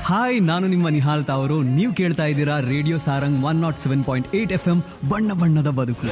Hi ನಾನು ನಿಮ್ಮ ನಿಹಾಲ್ ತಾವರು ನೀವು ಕೇಳ್ತಾ ಇದ್ದೀರಾ radio Sarang one nought seven point eight F M ಬಣ್ಣ ಬಣ್ಣದ ಬದುಕು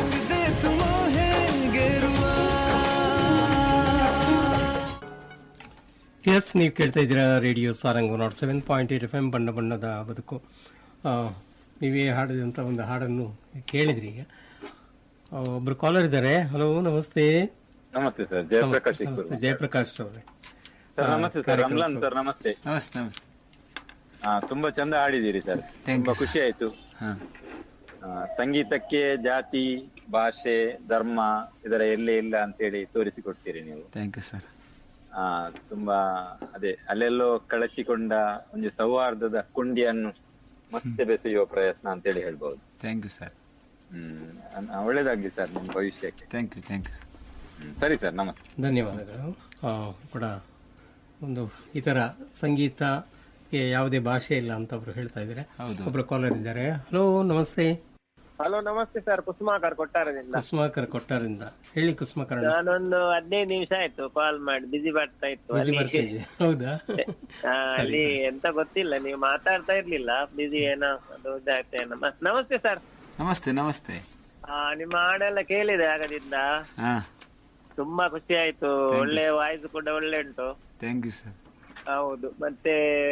ಎಸ್ ನೀವು ಕೇಳ್ತಾ ಇದ್ದೀರಾ radio Sarang nought seven point eight F M ಬಣ್ಣ ಬಣ್ಣದ ಬದುಕು ಆ, ನೀವೇ ಹಾಡಿದಂಥ ಒಂದು ಹಾಡನ್ನು ಕೇಳಿದ್ರಿ ಈಗ ಆ, ಒಬ್ರು ಕಾಲರ್ ಇದ್ದಾರೆ ಹಲೋ ನಮಸ್ತೆ ನಮಸ್ತೆ ಸರ್ ಜಯಪ್ರಕಾಶ್ ಇಕ್ಕೂರು ನಮಸ್ತೆ ಜಯಪ್ರಕಾಶ್ ಅವರೇ ಸರ್ ನಮಸ್ತೆ ಸರ್ ರಮ್ಲಾನ್ ಸರ್ ನಮಸ್ತೆ ನಮಸ್ತೆ ನಮಸ್ತೆ ಆ, ತುಂಬಾ ಚಂದ ಹಾಡಿದ್ದೀರಿ ಸರ್ ತುಂಬಾ ಖುಷಿ ಆಯ್ತು ಹಾ ಆ, ಸಂಗೀತಕ್ಕೆ ಜಾತಿ ಭಾಷೆ ಧರ್ಮ ಇದರ ಎಲ್ಲೇ ಇಲ್ಲ ಅಂತೇಳಿ ತೋರಿಸಿಕೊಡ್ತೀರಿ ನೀವು ಥ್ಯಾಂಕ್ ಯು ಸರ್ ಆ ತುಂಬಾ ಅದೇ ಅಲ್ಲೆಲ್ಲೋ ಕಳಚಿಕೊಂಡ ಒಂದು ಸೌಹಾರ್ದದ ಕೊಂಡಿಯನ್ನು ಮತ್ತೆ ಬೆಸೆಯುವ ಪ್ರಯತ್ನ ಅಂತೇಳಿ ಹೇಳ್ಬಹುದು ಥ್ಯಾಂಕ್ ಯು ಸರ್ ಹ್ಮ್ ಅನ್- ಒಳ್ಳೇದಾಗ್ಲಿ ಸರ್ ನಿಮ್ಮ ಭವಿಷ್ಯಕ್ಕೆ thank you thank you sir hmm. ಸರಿ ಸರ್ ನಮಸ್ತೆ ಧನ್ಯವಾದಗಳು ಆ, ಕೂಡ ಒಂದು ಈ ಥರ ಸಂಗೀತಕ್ಕೆ ಯಾವುದೇ ಭಾಷೆ ಇಲ್ಲ ಅಂತ ಒಬ್ರು ಹೇಳ್ತಾ ಇದ್ದಾರೆ ಹೌದು. ಒಬ್ರು ಕಾಲರ್ ಇದ್ದಾರೆ ಹಲೋ ನಮಸ್ತೆ ಹಲೋ ನಮಸ್ತೆ ಸರ್ ಕುಸುಮಾಕರ್ ಕೊಟ್ಟಾರದಿಂದ ಕುಸುಮಾಕರ್ ಕೊಟ್ಟಾರಿಂದ ಹೇಳಿ ಕುಸುಮಾಕರ್ ನಾನೊಂದು ಹದಿನೈದು ನಿಮಿಷ ಆಯ್ತು ಕಾಲ್ ಮಾಡಿ ಬಿಸಿ ಬರ್ತಾ ಇತ್ತು ಬಿಸಿ ಅಲ್ಲಿ ಬರ್ತಾ ಇದೆ ಹೌದಾ ಆ, ಅಲ್ಲಿ ಎಂತ ಗೊತ್ತಿಲ್ಲ ನೀವು ಮಾತಾಡ್ತಾ ಇರ್ಲಿಲ್ಲ ಬಿಸಿ ಏನೋ ಅದು ಇದಾಯ್ತು ಏನೋ ಮ- ನಮಸ್ತೆ ಸರ್ ನಮಸ್ತೆ ನಮಸ್ತೆ ನಿಮ್ಮ ಹಾಡೆಲ್ಲ ಕೇಳಿದೆ ಆಗದಿಂದ ಹಾ ತುಂಬಾ ಖುಷಿ ಆಯ್ತು ಒಳ್ಳೆ ವಾಯ್ಸ್ ಕೂಡ ಒಳ್ಳೆ ಉಂಟು ಥ್ಯಾಂಕ್ ಯು ಸರ್ ಹೌದು ಮತ್ತೆ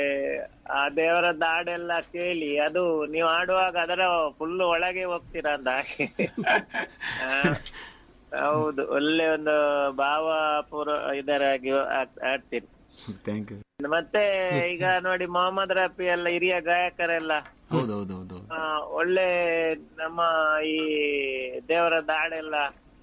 ಆ ದೇವರದ್ದು ಹಾಡೆಲ್ಲ ಕೇಳಿ ಅದು ನೀವು ಆಡುವಾಗ ಅದರ ಫುಲ್ ಒಳಗೆ ಹೋಗ್ತೀರಾ ಅಂತ ಹಾಗೆ ಆ, ಹೌದು ಒಳ್ಳೆ ಒಂದು ಭಾವ ಪೂರ್ವ ಇದರಾಗಿ ಆಡ್- ಆಡ್ತೀರಿ ಥ್ಯಾಂಕ್ ಯು ಮತ್ತೆ ಈಗ ನೋಡಿ ಮೊಹಮ್ಮದ್ ರಫಿ ಎಲ್ಲ ಹಿರಿಯ ಗಾಯಕರೆಲ್ಲ ಹೌದು ಹೌದು ಹೌದು ಆ, ಒಳ್ಳೆ ನಮ್ಮ ಈ ದೇವರದ್ದು ಹಾಡೆಲ್ಲ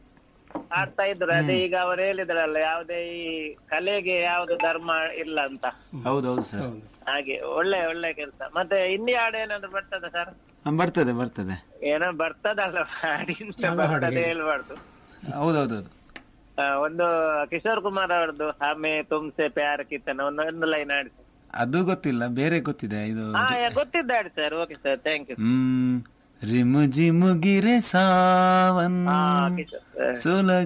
ಆಡ್ತಾ ಇದ್ರು ಅದೇ ಈಗ ಅವ್ರು ಹೇಳಿದ್ರಲ್ಲ ಯಾವುದೇ ಈ ಕಲೆಗೆ ಯಾವ್ದು ಧರ್ಮ ಇಲ್ಲ ಅಂತ ಹೌದು ಹೌದು ಸರ್ ಹಾಗೆ ಒಳ್ಳೆ ಒಳ್ಳೆ ಕೆಲಸ ಮತ್ತೆ ಹಿಂದಿ ಹಾಡು ಏನಾದ್ರು ಬರ್ತದ ಸರ್ ಹಾ, ಬರ್ತದೆ ಬರ್ತದೆ ಏನೋ ಬರ್ತದಲ್ಲ ಹಾಡಿಂದ ಬರ್ತದೆ ಹೇಳ್ಬಾರ್ದು ಹೌದು ಹೌದು ಹೌದು ಆ, ಒಂದು ಕಿಶೋರ್ ಕುಮಾರ್ ಅವ್ರದ್ದು ಹಮೆ ತುಮ್ಸೆ ಪ್ಯಾರ ಕಿತ್ತನ ಒಂದು ಒಂದು ಲೈನ್ ಆಡಿ ಅದು ಗೊತ್ತಿಲ್ಲ ಬೇರೆ ಗೊತ್ತಿದೆ ಇದು ಹಾ ಗೊತ್ತಿದ್ದ ಆಡಿ sir okay sir thank you hmm Rimjhim Gire Sawan ಹಾ ಕಿಶೋರ್ ಸೋಲ